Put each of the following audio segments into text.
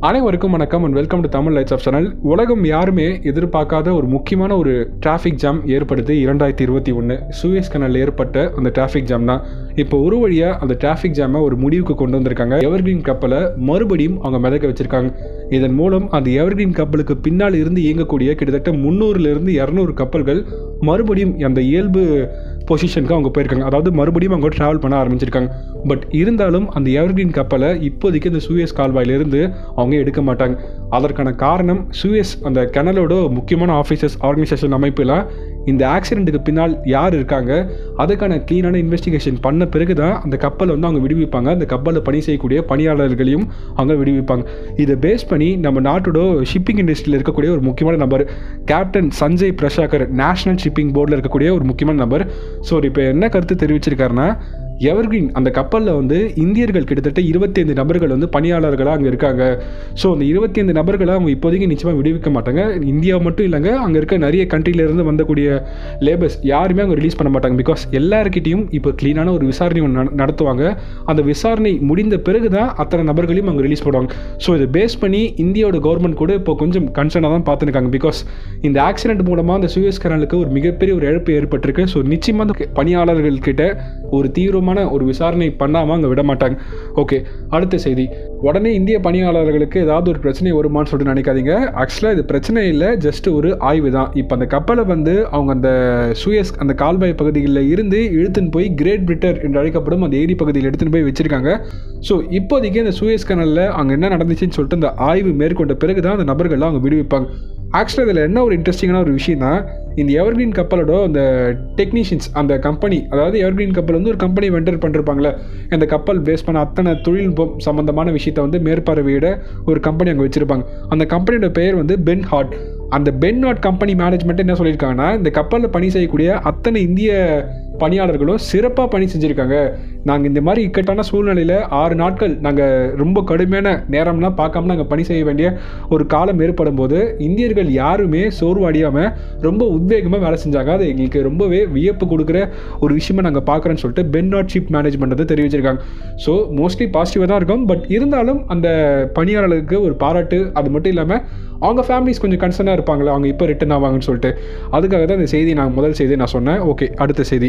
அனைவருக்கும் வணக்கம் and welcome to Tamil lights off channel உலகம் யாருமே எதிர்பார்க்காத ஒரு முக்கியமான ஒரு டிராஃபிக் ஜாம் ஏற்படுது இரண்டாயிரத்தி இருபத்தி ஒன்று சூயஸ் கனலில் ஏற்பட்ட அந்த டிராஃபிக் ஜாம் தான் இப்போ ஒரு வழியாக அந்த டிராஃபிக் ஜாமை ஒரு முடிவுக்கு கொண்டு வந்திருக்காங்க எவர்கிரீன் கப்பலை மறுபடியும் அவங்க மிதக்க வச்சிருக்காங்க இதன் மூலம் அந்த எவர்கிரீன் கப்பலுக்கு பின்னால் இருந்து இயங்கக்கூடிய கிட்டத்தட்ட முந்நூறுலேருந்து இரநூறு கப்பல்கள் மறுபடியும் அந்த இயல்பு பொசிஷனுக்கு அவங்க போயிருக்காங்க அதாவது மறுபடியும் அவங்க ட்ராவல் பண்ண ஆரம்பிச்சிருக்காங்க பட் இருந்தாலும் அந்த எவர்கிரீன் கப்பலை இப்போதைக்கு இந்த சூயஸ் கால்வாயிலிருந்து அவங்க எடுக்க மாட்டாங்க அதற்கான காரணம் சூயஸ் அந்த கனலோட முக்கியமான ஆஃபீஸர்ஸ் ஆர்கனைசேஷன் அமைப்பில் இந்த ஆக்சிடென்ட்டுக்கு பின்னால் யார் இருக்காங்க அதுக்கான க்ளீனான இன்வெஸ்டிகேஷன் பண்ண பிறகு தான் அந்த கப்பலை வந்து அவங்க விடுவிப்பாங்க அந்த கப்பலில் பணி செய்யக்கூடிய பணியாளர்களையும் அவங்க விடுவிப்பாங்க இதை பேஸ் பண்ணி நம்ம நாட்டோட ஷிப்பிங் இண்டஸ்ட்ரியில் இருக்கக்கூடிய ஒரு முக்கியமான நபர் captain Sanjay Prashakar national shipping போர்டில் இருக்கக்கூடிய ஒரு முக்கியமான நபர் ஸோ இப்போ என்ன கருத்து தெரிவிச்சிருக்காருன்னா எவர்கிரீன் அந்த கப்பலில் வந்து இந்தியர்கள் கிட்டத்தட்ட இருபத்தைந்து நபர்கள் வந்து பணியாளர்களாக அங்கே இருக்காங்க ஸோ அந்த இருபத்தைந்து நபர்களை அவங்க இப்போதைக்கு நிச்சயமாக விடுவிக்க மாட்டாங்க இந்தியா மட்டும் இல்லைங்க அங்கே இருக்க நிறைய கண்ட்ரிலேருந்து வந்தக்கூடிய லேபர்ஸ் யாருமே அவங்க ரிலீஸ் பண்ண மாட்டாங்க பிகாஸ் எல்லாருக்கிட்டையும் இப்போ க்ளீனான ஒரு விசாரணை ஒன்று நட- நடத்துவாங்க அந்த விசாரணை முடிந்த பிறகு தான் அத்தனை நபர்களையும் அவங்க ரிலீஸ் பண்ணுவாங்க ஸோ இதை பேஸ் பண்ணி இந்தியாவோட கவர்மெண்ட் கூட இப்போ கொஞ்சம் கன்சர்னாக தான் பார்த்துருக்காங்க பிகாஸ் இந்த ஆக்சிடென்ட் மூலமாக அந்த சுயஸ் கனலுக்கு ஒரு மிகப்பெரிய ஒரு இழப்பு ஏற்பட்டிருக்கு ஸோ நிச்சயமாக அந்த பணியாளர்கள் கிட்ட ஒரு தீவிரமான ஒரு விசாரணை பண்ணாமல் அங்கே விட மாட்டாங்க ஓகே அடுத்த செய்தி உடனே இந்திய பணியாளர்களுக்கு ஏதாவது ஒரு பிரச்சனை வருமான்னு சொல்லிட்டு நினைக்காதீங்க ஆக்சுவலாக இது பிரச்சனை இல்லை ஜஸ்ட் ஒரு ஆய்வு தான் இப்போ அந்த கப்பலை வந்து அவங்க அந்த சுயஸ் அந்த கால்வாய் பகுதிகளில் இருந்து இழுத்துன்னு போய் கிரேட் பிரிட்டர் என்று அழைக்கப்படும் அந்த ஏரி பகுதியில் எடுத்துன்னு போய் வச்சிருக்காங்க ஸோ இப்போதைக்கு அந்த சூயஸ் கனலில் அங்கே என்ன நடந்துச்சுன்னு சொல்லிட்டு அந்த ஆய்வு மேற்கொண்ட பிறகு தான் அந்த நபர்கள்லாம் அவங்க விடுவிப்பாங்க ஆக்சுவலாக இதில் என்ன ஒரு இன்ட்ரெஸ்டிங்கான ஒரு விஷயம்னா இந்த எவர்கிரீன் கப்பலோட அந்த டெக்னீஷியன்ஸ் அந்த கம்பெனி அதாவது எவர்கிரீன் கப்பல் வந்து ஒரு கம்பெனி வெண்டர் பண்ணிருப்பாங்களே இந்த கப்பல் பேஸ் பண்ண அத்தனை தொழில்நுட்பம் சம்மந்தமான விஷயத்தை வந்து மேற்பார்வையிட ஒரு கம்பெனி அங்கே வச்சுருப்பாங்க அந்த கம்பெனியோட பெயர் வந்து பென் ஹார்ட் அந்த பென் ஹார்ட் கம்பெனி மேனேஜ்மெண்ட் என்ன சொல்லியிருக்காங்கன்னா இந்த கப்பலில் பணி செய்யக்கூடிய அத்தனை இந்திய பணியாளர்களும் சிறப்பாக பணி செஞ்சுருக்காங்க நாங்கள் இந்த மாதிரி இக்கட்டான சூழ்நிலையில் ஆறு நாட்கள் நாங்கள் ரொம்ப கடுமையான நேரம்லாம் பார்க்காம நாங்கள் பணி செய்ய வேண்டிய ஒரு காலம் ஏற்படும் போது இந்தியர்கள் யாருமே சோர்வடையாமல் ரொம்ப உத்வேகமாக வேலை செஞ்சாங்க அது எங்களுக்கு ரொம்பவே வியப்பு கொடுக்குற ஒரு விஷயமா நாங்கள் பார்க்குறோன்னு சொல்லிட்டு பென் நாட் ஷிப் மேனேஜ்மெண்ட் வந்து தெரிவிச்சிருக்காங்க ஸோ மோஸ்ட்லி பாசிட்டிவாக தான் இருக்கும் பட் இருந்தாலும் அந்த பணியாளர்களுக்கு ஒரு பாராட்டு அது மட்டும் இல்லாமல் அவங்க ஃபேமிலிஸ் கொஞ்சம் கன்சர்னாக இருப்பாங்களே அவங்க இப்போ ரிட்டர்ன் ஆவாங்கன்னு சொல்லிட்டு அதுக்காக தான் இந்த செய்தி நான் முதல் செய்தி நான் சொன்னேன் ஓகே அடுத்த செய்தி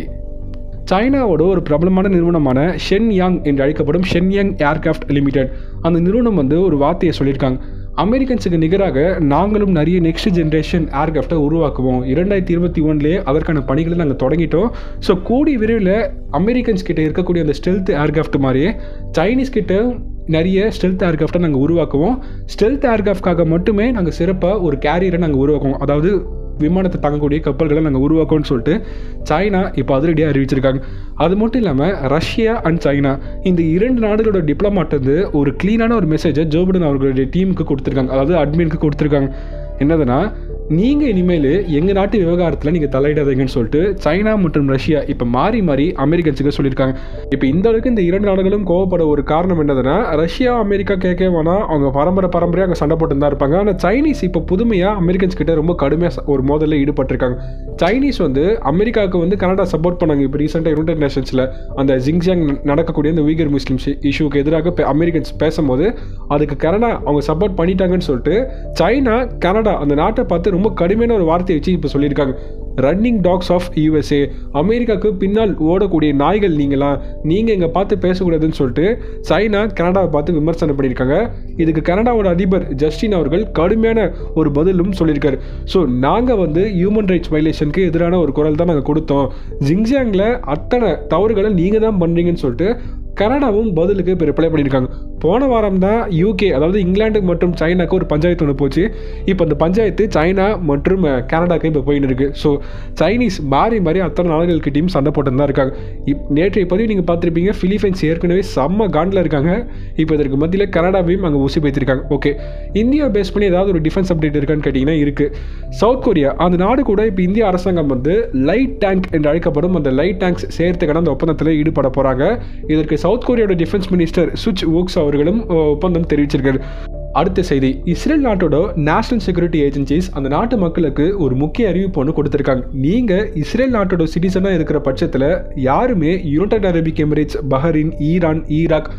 சைனாவோட ஒரு பிரபலமான நிறுவனமான ஷென் யாங் என்று அழைக்கப்படும் ஷென் யாங் ஏர்கிராஃப்ட் லிமிடெட் அந்த நிறுவனம் வந்து ஒரு வார்த்தையை சொல்லியிருக்காங்க அமெரிக்கன்ஸுக்கு நிகராக நாங்களும் நிறைய நெக்ஸ்ட் ஜென்ரேஷன் ஏர்கிராஃப்டை உருவாக்குவோம் இரண்டாயிரத்தி இருபத்தி ஒன்றுலேயே அதற்கான பணிகளை நாங்கள் தொடங்கிட்டோம் ஸோ கூடிய விரைவில் அமெரிக்கன்ஸ் கிட்ட இருக்கக்கூடிய அந்த ஸ்டெல்த் ஏர்கிராஃப்ட் மாதிரியே சைனீஸ் கிட்ட நிறைய ஸ்டெல்த் ஏர்கிராஃப்டை நாங்கள் உருவாக்குவோம் ஸ்டெல்த் ஏர்கிராஃப்ட்காக மட்டுமே நாங்கள் சிறப்பாக ஒரு கேரியரை நாங்கள் உருவாக்குவோம் அதாவது விமானத்தை தாங்கக்கூடிய கப்பல்களை நாங்கள் உருவாக்குவோம்னு சொல்லிட்டு சைனா இப்போ அதிரடியாக அறிவிச்சிருக்காங்க அது மட்டும் இல்லாமல் ரஷ்யா அண்ட் சைனா இந்த இரண்டு நாடுகளோட டிப்ளமாட் வந்து ஒரு க்ளீனான ஒரு மெசேஜை ஜோ பிடன் அவர்களுடைய டீமுக்கு கொடுத்துருக்காங்க அதாவது அட்மினுக்கு கொடுத்துருக்காங்க என்னதுன்னா நீங்கள் இனிமேல் எங்கள் நாட்டு விவகாரத்தில் நீங்கள் தலையிடாதீங்கன்னு சொல்லிட்டு சைனா மற்றும் ரஷ்யா இப்போ மாறி மாறி அமெரிக்கன்ஸுக்கு சொல்லியிருக்காங்க இப்போ இந்த அளவுக்கு இந்த இரண்டு நாடுகளும் கோவப்பட ஒரு காரணம் என்னதுன்னா ரஷ்யா அமெரிக்கா கேட்க வேணாம் அவங்க பரம்பரை பரம்பரையாக அங்கே சண்டை போட்டு தான் இருப்பாங்க ஆனால் சைனீஸ் இப்போ புதுமையாக அமெரிக்கன்ஸ் கிட்ட ரொம்ப கடுமையாக ஒரு மோதலில் ஈடுபட்டிருக்காங்க சைனீஸ் வந்து அமெரிக்காவுக்கு வந்து கனடா சப்போர்ட் பண்ணாங்க இப்போ ரீசெண்டாக யுனைடெட் நேஷன்ஸில் அந்த ஜிங்ஜியாங் நடக்கக்கூடிய இந்த உய்கர் முஸ்லிம்ஸ் இஷ்யூக்கு எதிராக பே- அமெரிக்கன்ஸ் பேசும்போது அதுக்கு கனடா அவங்க சப்போர்ட் பண்ணிட்டாங்கன்னு சொல்லிட்டு சைனா கனடா அந்த நாட்டை பார்த்து ரொம்ப கடுமையான ஒரு வார்த்தையை வச்சு இப்போ சொல்லியிருக்காங்க ரன்னிங் டாக்ஸ் ஆஃப் யூஎஸ்ஏ அமெரிக்காவுக்கு பின்னால் ஓடக்கூடிய நாய்கள் நீங்களாம் நீங்கள் இங்கே பார்த்து பேசக்கூடாதுன்னு சொல்லிட்டு சைனா கனடாவை பார்த்து விமர்சனம் பண்ணியிருக்காங்க இதுக்கு கனடாவோட அதிபர் ஜஸ்டின் அவர்கள் கடுமையான ஒரு பதிலும் சொல்லியிருக்காரு ஸோ நாங்கள் வந்து ஹியூமன் ரைட்ஸ் வயலேஷனுக்கு எதிரான ஒரு குரல் தான் நாங்கள் கொடுத்தோம் ஜிங்ஜியாங்கில் அத்தனை தவறுகளை நீங்கள் தான் பண்ணுறீங்கன்னு சொல்லிட்டு கனடாவும் பதிலுக்கு இப்போ ரிப்ளை பண்ணியிருக்காங்க போன வாரம் தான் யூகே அதாவது இங்கிலாந்து மற்றும் சைனாக்கு ஒரு பஞ்சாயத்து ஒன்று போச்சு இப்போ அந்த பஞ்சாயத்து சைனா மற்றும் அஹ், கனடாக்கு இப்போ போயின்னு இருக்கு ஸோ சைனீஸ் மாறி மாறி அத்தனை நாடுகள்கிட்டையும் சண்டை போட்டு தான் இருக்காங்க இப் நேற்றைய பதிவு நீங்கள் பார்த்துருப்பீங்க பிலிப்பைன்ஸ் ஏற்கனவே செம்ம காண்டில் இருக்காங்க இப்போ இதற்கு மத்தியில் கனடாவையும் அங்கே ஊசி வைத்திருக்காங்க ஓகே இந்தியா பேஸ் பண்ணி ஏதாவது ஒரு டிஃபென்ஸ் அப்டேட் இருக்கான்னு கேட்டிங்கன்னா இருக்குது சவுத் கொரியா அந்த நாடு கூட இப்போ இந்திய அரசாங்கம் வந்து லைட் டேங்க் என்று அழைக்கப்படும் அந்த லைட் டேங்க்ஸ் சேர்த்துக்கான அந்த ஒப்பந்தத்தில் ஈடுபட போகிறாங்க இதற்கு சவுத் கொரியாவோட டிஃபென்ஸ் மினிஸ்டர் சுச் வோக்ஸ் அவர்களும் அஹ், ஒப்பந்தம் தெரிவிச்சிருக்காரு அடுத்த செய்தி இஸ்ரேல் நாட்டோட நேஷனல் செக்யூரிட்டி ஏஜென்சிஸ் அந்த நாட்டு மக்களுக்கு ஒரு முக்கிய அறிவிப்பு ஒன்று கொடுத்துருக்காங்க நீங்கள் இஸ்ரேல் நாட்டோட சிட்டிசனாக இருக்கிற பட்சத்தில் யாருமே United Arabic Emirates Bahrain Iran Iraq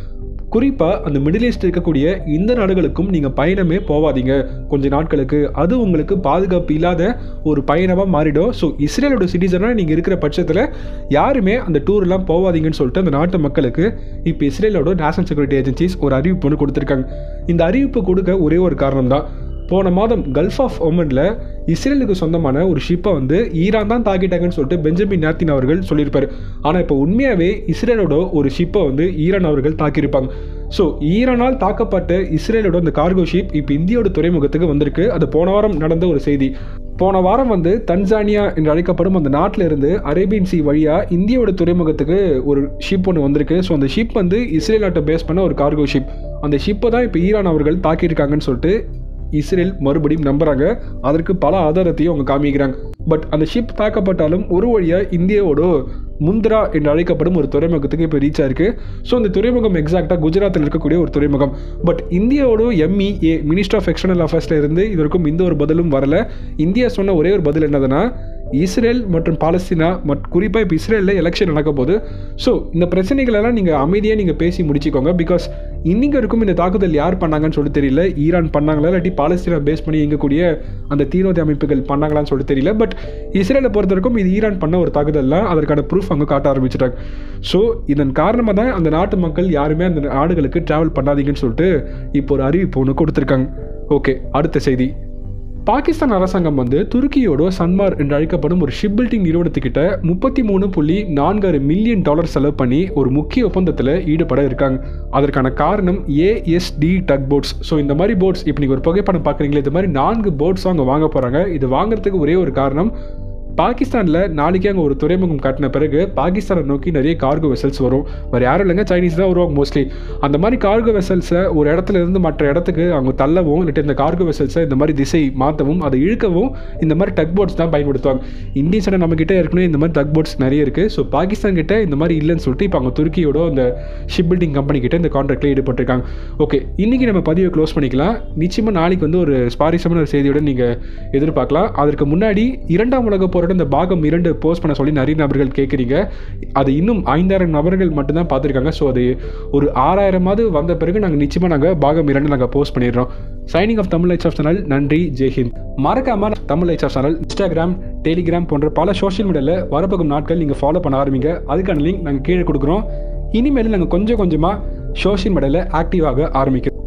குறிப்பாக அந்த மிடில் ஈஸ்ட் இருக்கக்கூடிய இந்த நாடுகளுக்கும் நீங்கள் பயணமே போவாதீங்க கொஞ்ச நாட்களுக்கு அது உங்களுக்கு பாதுகாப்பு இல்லாத ஒரு பயணமாக மாறிடும் ஸோ இஸ்ரேலோட சிட்டிசனாக நீங்கள் இருக்கிற பட்சத்தில் யாருமே அந்த டூர்லாம் போவாதீங்கன்னு சொல்லிட்டு அந்த நாட்டு மக்களுக்கு இப்போ இஸ்ரேலோட நேஷனல் செக்யூரிட்டி ஏஜென்சிஸ் ஒரு அறிவிப்பு ஒன்று கொடுத்துருக்காங்க இந்த அறிவிப்பு கொடுக்க ஒரே ஒரு காரணம் தான் போன மாதம் கல்ஃப் ஆஃப் ஒமனில் இஸ்ரேலுக்கு சொந்தமான ஒரு ஷிப்பை வந்து ஈரான் தான் தாக்கிட்டாங்கன்னு சொல்லிட்டு பெஞ்சமின் நேத்தின் அவர்கள் சொல்லியிருப்பார் ஆனால் இப்போ உண்மையாகவே இஸ்ரேலோட ஒரு ஷிப்பை வந்து ஈரான் அவர்கள் தாக்கியிருப்பாங்க ஸோ ஈரானால் தாக்கப்பட்ட இஸ்ரேலோட அந்த கார்கோ ஷிப் இப்போ இந்தியோட துறைமுகத்துக்கு வந்திருக்கு அது போன வாரம் நடந்த ஒரு செய்தி போன வாரம் வந்து தன்சானியா என்று அழைக்கப்படும் அந்த நாட்டில் இருந்து அரேபியன் சி வழியாக இந்தியாவோட துறைமுகத்துக்கு ஒரு ஷிப் ஒன்று வந்திருக்கு ஸோ அந்த ஷிப் வந்து இஸ்ரேல் நாட்டை பேஸ் பண்ண ஒரு கார்கோ ஷிப் அந்த ஷிப்பை தான் இப்போ ஈரான் அவர்கள் தாக்கியிருக்காங்கன்னு சொல்லிட்டு இஸ்ரேல் மறுபடியும் நம்புறாங்க அதற்கு பல ஆதாரத்தையும் அவங்க காமிக்கிறாங்க பட் அந்த ஷிப் தாக்கப்பட்டாலும் ஒரு வழியாக இந்தியாவோட முந்திரா என்று அழைக்கப்படும் ஒரு துறைமுகத்துக்கு இப்போ ரீச் ஆயிருக்கு ஸோ அந்த துறைமுகம் எக்ஸாக்டாக குஜராத்தில் இருக்கக்கூடிய ஒரு துறைமுகம் பட் இந்தியாவோட எம்இஏ மினிஸ்டர் ஆஃப் எக்ஸ்டர்னல் அஃபேர்ஸில் இருந்து இதற்கும் இந்த ஒரு பதிலும் வரல இந்தியா சொன்ன ஒரே ஒரு பதில் என்னதுன்னா இஸ்ரேல் மற்றும் பாலஸ்தீனா மட் குறிப்பாக இப்போ இஸ்ரேலில் எலெக்ஷன் நடக்க போகுது ஸோ இந்த பிரச்சனைகளெல்லாம் நீங்கள் அமைதியாக நீங்கள் பேசி முடிச்சுக்கோங்க பிகாஸ் இன்னைக்கு இருக்கும் இந்த தாக்குதல் யார் பண்ணாங்கன்னு சொல்லி தெரியல ஈரான் பண்ணாங்களா இல்லாட்டி பாலஸ்தீனா பேஸ் பண்ணி இயங்கக்கூடிய அந்த தீவிரவாத அமைப்புகள் பண்ணாங்களான்னு சொல்லி தெரியல பட் இஸ்ரேலை பொறுத்த வரைக்கும் இது ஈரான் பண்ண ஒரு தாக்குதல்லாம் அதற்கான ப்ரூஃப் அவங்க காட்ட ஆரம்பிச்சிட்டாங்க ஸோ இதன் காரணமாக தான் அந்த நாட்டு மக்கள் யாருமே அந்த நாடுகளுக்கு ட்ராவல் பண்ணாதீங்கன்னு சொல்லிட்டு இப்போ ஒரு அறிவிப்பு ஒன்று கொடுத்துருக்காங்க ஓகே அடுத்த செய்தி பாகிஸ்தான் அரசாங்கம் வந்து துருக்கியோட சன்மார் என்று அழைக்கப்படும் ஒரு ஷிப் பில்டிங் நிறுவனத்துக்கிட்ட முப்பத்தி மூணு புள்ளி நான்காறு மில்லியன் டாலர் செலவு பண்ணி ஒரு முக்கிய ஒப்பந்தத்தில் ஈடுபட இருக்காங்க அதற்கான காரணம் ஏஎஸ்டி டக் போட்ஸ் ஸோ இந்த மாதிரி போட்ஸ் இப்போ நீங்கள் ஒரு புகைப்படம் பார்க்குறீங்களே இந்த மாதிரி நான்கு போட்ஸ் அவங்க வாங்க போகிறாங்க இது வாங்குறதுக்கு ஒரே ஒரு காரணம் பாகிஸ்தானில் நாளைக்கே அங்கே ஒரு துறைமுகம் கட்டின பிறகு பாகிஸ்தானை நோக்கி நிறைய கார்கோ வெசல்ஸ் வரும் வேறு யாரும் இல்லைங்க சைனீஸ் தான் வருவாங்க மோஸ்ட்லி அந்த மாதிரி கார்கோ வெசல்ஸை ஒரு இடத்துல இருந்து மற்ற இடத்துக்கு அவங்க தள்ளவும் இல்லாட்டி இந்த கார்கோ வெசல்ஸை இந்த மாதிரி திசை மாற்றவும் அதை இழுக்கவும் இந்த மாதிரி டக் போட்ஸ் தான் பயன்படுத்துவாங்க இந்தியன் சைடு நம்மக்கிட்ட ஏற்கனவே இந்த மாதிரி டக் போட்ஸ் நிறைய இருக்குது ஸோ பாகிஸ்தான் கிட்ட இந்த மாதிரி இல்லைன்னு சொல்லிட்டு இப்போ அவங்க துருக்கியோட அந்த ஷிப் பில்டிங் கம்பெனி கிட்ட இந்த கான்ட்ராக்டில் ஈடுபட்டிருக்காங்க ஓகே இன்றைக்கி நம்ம பதிவை க்ளோஸ் பண்ணிக்கலாம் நிச்சயமாக நாளைக்கு வந்து ஒரு ஸ்பாரிசமான ஒரு செய்தியோட நீங்கள் எதிர்பார்க்கலாம் அதற்கு முன்னாடி இரண்டாம் உலக போரோட இந்த பாகம் இரண்டு போஸ்ட் பண்ண சொல்லி நிறைய நபர்கள் கேட்குறீங்க அது இன்னும் ஐந்தாயிரம் நபர்கள் மட்டும்தான் பார்த்துருக்காங்க ஸோ அது ஒரு ஆறாயிரமாவது வந்த பிறகு நாங்கள் நிச்சயமாக நாங்கள் பாகம் இரண்டு நாங்கள் போஸ்ட் பண்ணிடுறோம் signing off Tamil lights off channel நன்றி ஜெய்ஹிந்த் மறக்காம Tamil lights off channel Instagram Telegram போன்ற பல சோஷியல் மீடியாவில் வரப்போகும் நாட்கள் நீங்கள் ஃபாலோ பண்ண ஆரம்பிங்க அதுக்கான லிங்க் நாங்கள் கீழே கொடுக்குறோம் இனிமேல் நாங்கள் கொஞ்சம் கொஞ்சமாக சோஷியல் மீடியாவில் ஆக்டிவாக ஆரம்பிக்கிறோம்